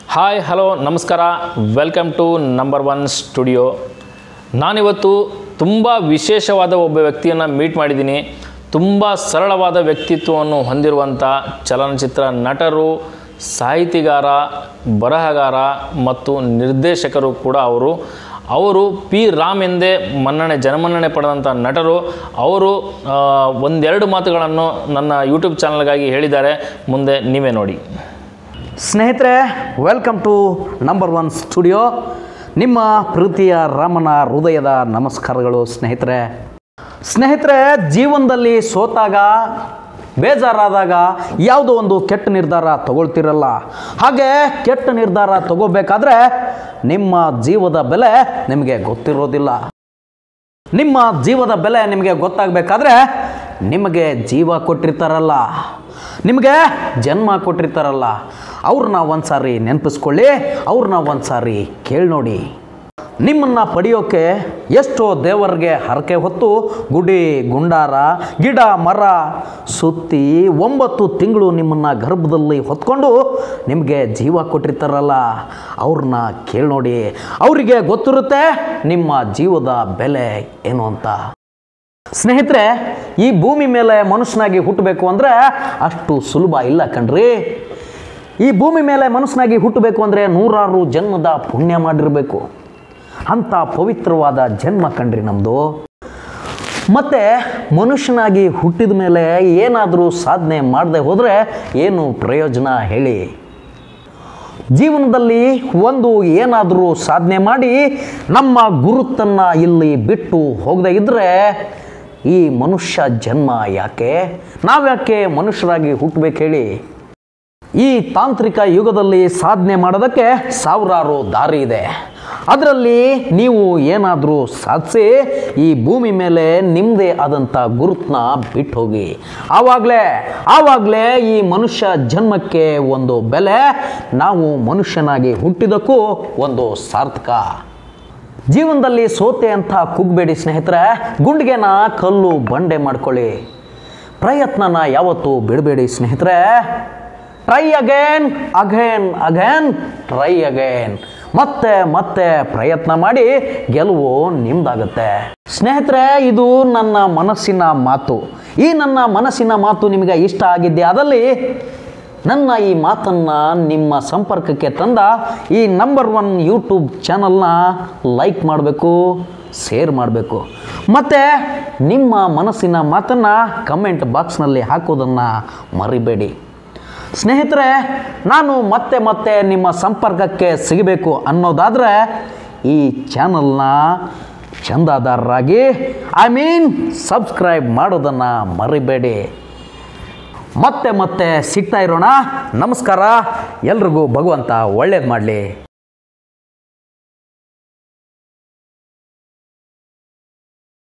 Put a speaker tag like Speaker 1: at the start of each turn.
Speaker 1: hi hello ನಮಸ್ಕಾರ welcome to number one studio ನಾನಿವತ್ತು ತುಂಬ ವಿಶೇಷವಾದ ಒಬ್ಬ ವ್ಯಕ್ತಿಯನ್ನು ಮೀಟ್ ಮಾಡಿದ್ದೀನಿ ತುಂಬ ಸರಳವಾದ ವ್ಯಕ್ತಿತ್ವವನ್ನು ಹೊಂದಿರುವಂಥ ಚಲನಚಿತ್ರ ನಟರು ಸಾಹಿತಿಗಾರ ಬರಹಗಾರ ಮತ್ತು ನಿರ್ದೇಶಕರು ಕೂಡ ಅವರು ಅವರು ಪಿ ರಾಮ್ ಎಂದೇ ಮನ್ನಣೆ ಜನಮನ್ನಣೆ ಪಡೆದಂಥ ನಟರು ಅವರು ಆ, ಒಂದೆರಡು ಮಾತುಗಳನ್ನು ನನ್ನ ಯೂಟ್ಯೂಬ್ ಚಾನಲ್ಗಾಗಿ ಹೇಳಿದ್ದಾರೆ ಮುಂದೆ ನೀವೇ ನೋಡಿ
Speaker 2: ಸ್ನೇಹಿತರೆ welcome to number one studio ನಿಮ್ಮ ಪ್ರೀತಿಯ ರಾಮನ ಹೃದಯದ ನಮಸ್ಕಾರಗಳು ಸ್ನೇಹಿತರೆ ಸ್ನೇಹಿತರೆ ಜೀವನದಲ್ಲಿ ಸೋತಾಗ ಬೇಜಾರಾದಾಗ ಯಾವುದೋ ಒಂದು ಕೆಟ್ಟ ನಿರ್ಧಾರ ತಗೊಳ್ತಿರಲ್ಲ ಹಾಗೆ ಕೆಟ್ಟ ನಿರ್ಧಾರ ತಗೋಬೇಕಾದ್ರೆ ನಿಮ್ಮ ಜೀವದ ಬೆಲೆ ನಿಮಗೆ ಗೊತ್ತಿರೋದಿಲ್ಲ ನಿಮ್ಮ ಜೀವದ ಬೆಲೆ ನಿಮಗೆ ಗೊತ್ತಾಗಬೇಕಾದ್ರೆ ನಿಮಗೆ ಜೀವ ಕೊಟ್ಟಿರ್ತಾರಲ್ಲ ನಿಮಗೆ ಜನ್ಮ ಕೊಟ್ಟಿರ್ತಾರಲ್ಲ ಅವ್ರನ್ನ ಒಂದು ಸಾರಿ ನೆನಪಿಸ್ಕೊಳ್ಳಿ ಅವ್ರನ್ನ ಒಂದು ಸಾರಿ ಕೇಳಿ ನೋಡಿ ನಿಮ್ಮನ್ನು ಪಡೆಯೋಕೆ ಎಷ್ಟೋ ದೇವರಿಗೆ ಹರಕೆ ಹೊತ್ತು ಗುಡಿ ಗುಂಡಾರ ಗಿಡ ಮರ ಸುತ್ತಿ ಒಂಬತ್ತು ತಿಂಗಳು ನಿಮ್ಮನ್ನು ಗರ್ಭದಲ್ಲಿ ಹೊತ್ಕೊಂಡು ನಿಮಗೆ ಜೀವ ಕೊಟ್ಟಿರ್ತಾರಲ್ಲ ಅವ್ರನ್ನ ಕೇಳಿ ನೋಡಿ ಅವರಿಗೆ ಗೊತ್ತಿರುತ್ತೆ ನಿಮ್ಮ ಜೀವದ ಬೆಲೆ ಏನು ಅಂತ ಸ್ನೇಹಿತರೆ ಈ ಭೂಮಿ ಮೇಲೆ ಮನುಷ್ಯನಾಗಿ ಹುಟ್ಟಬೇಕು ಅಂದರೆ ಅಷ್ಟು ಸುಲಭ ಇಲ್ಲ ಕಣ್ರಿ ಈ ಭೂಮಿ ಮೇಲೆ ಮನುಷ್ಯನಾಗಿ ಹುಟ್ಟಬೇಕು ಅಂದರೆ ನೂರಾರು ಜನ್ಮದ ಪುಣ್ಯ ಮಾಡಿರಬೇಕು ಅಂಥ ಪವಿತ್ರವಾದ ಜನ್ಮ ಕಣ್ರಿ ನಮ್ಮದು ಮತ್ತು ಮನುಷ್ಯನಾಗಿ ಹುಟ್ಟಿದ ಮೇಲೆ ಏನಾದರೂ ಸಾಧನೆ ಮಾಡದೆ ಹೋದರೆ ಏನು ಪ್ರಯೋಜನ ಹೇಳಿ ಜೀವನದಲ್ಲಿ ಒಂದು ಏನಾದರೂ ಸಾಧನೆ ಮಾಡಿ ನಮ್ಮ ಗುರುತನ್ನು ಇಲ್ಲಿ ಬಿಟ್ಟು ಹೋಗದೆ ಇದ್ದರೆ ಈ ಮನುಷ್ಯ ಜನ್ಮ ಯಾಕೆ ನಾವ್ಯಾಕೆ ಮನುಷ್ಯರಾಗಿ ಹುಟ್ಟಬೇಕು ಹೇಳಿ ಈ ತಾಂತ್ರಿಕ ಯುಗದಲ್ಲಿ ಸಾಧನೆ ಮಾಡೋದಕ್ಕೆ ಸಾವಿರಾರು ದಾರಿ ಇದೆ ಅದರಲ್ಲಿ ನೀವು ಏನಾದರೂ ಸಾಧಿಸಿ ಈ ಭೂಮಿ ಮೇಲೆ ನಿಮ್ಮದೇ ಆದಂಥ ಗುರುತನ್ನ ಬಿಟ್ಟು ಹೋಗಿ ಆವಾಗಲೇ ಆವಾಗಲೇ ಈ ಮನುಷ್ಯ ಜನ್ಮಕ್ಕೆ ಒಂದು ಬೆಲೆ ನಾವು ಮನುಷ್ಯನಾಗಿ ಹುಟ್ಟಿದಕ್ಕೂ ಒಂದು ಸಾರ್ಥಕ ಜೀವನದಲ್ಲಿ ಸೋತೆ ಅಂತ ಕುಗ್ಬೇಡಿ ಸ್ನೇಹಿತರೆ ಗುಂಡಿಗೆನ ಕಲ್ಲು ಬಂಡೆ ಮಾಡ್ಕೊಳ್ಳಿ ಪ್ರಯತ್ನನ ಯಾವತ್ತೂ ಬಿಡಬೇಡಿ ಸ್ನೇಹಿತರೆ try again again again try again ಮತ್ತೆ ಮತ್ತೆ ಪ್ರಯತ್ನ ಮಾಡಿ ಗೆಲುವು ನಿಮ್ದಾಗುತ್ತೆ ಸ್ನೇಹಿತರೆ ಇದು ನನ್ನ ಮನಸ್ಸಿನ ಮಾತು ಈ ನನ್ನ ಮನಸ್ಸಿನ ಮಾತು ನಿಮಗೆ ಇಷ್ಟ ಆಗಿದ್ದೆ ಅದಲ್ಲಿ ನನ್ನ ಈ ಮಾತನ್ನು ನಿಮ್ಮ ಸಂಪರ್ಕಕ್ಕೆ ತಂದ ಈ ನಂಬರ್ ಒನ್ ಯೂಟ್ಯೂಬ್ ಚಾನಲ್ನ ಲೈಕ್ ಮಾಡಬೇಕು ಶೇರ್ ಮಾಡಬೇಕು ಮತ್ತು ನಿಮ್ಮ ಮನಸ್ಸಿನ ಮಾತನ್ನು ಕಮೆಂಟ್ ಬಾಕ್ಸ್ನಲ್ಲಿ ಹಾಕೋದನ್ನು ಮರಿಬೇಡಿ ಸ್ನೇಹಿತರೆ ನಾನು ಮತ್ತೆ ಮತ್ತೆ ನಿಮ್ಮ ಸಂಪರ್ಕಕ್ಕೆ ಸಿಗಬೇಕು ಅನ್ನೋದಾದರೆ ಈ ಚಾನಲ್ನ ಚಂದಾದಾರರಾಗಿ ಐ ಮೀನ್ ಸಬ್ಸ್ಕ್ರೈಬ್ ಮಾಡೋದನ್ನು ಮರಿಬೇಡಿ ಮತ್ತೆ ಮತ್ತೆ ಸಿಗ್ತಾ ಇರೋಣ ನಮಸ್ಕಾರ ಎಲ್ರಿಗೂ ಭಗವಂತ ಒಳ್ಳೇದು ಮಾಡಲಿ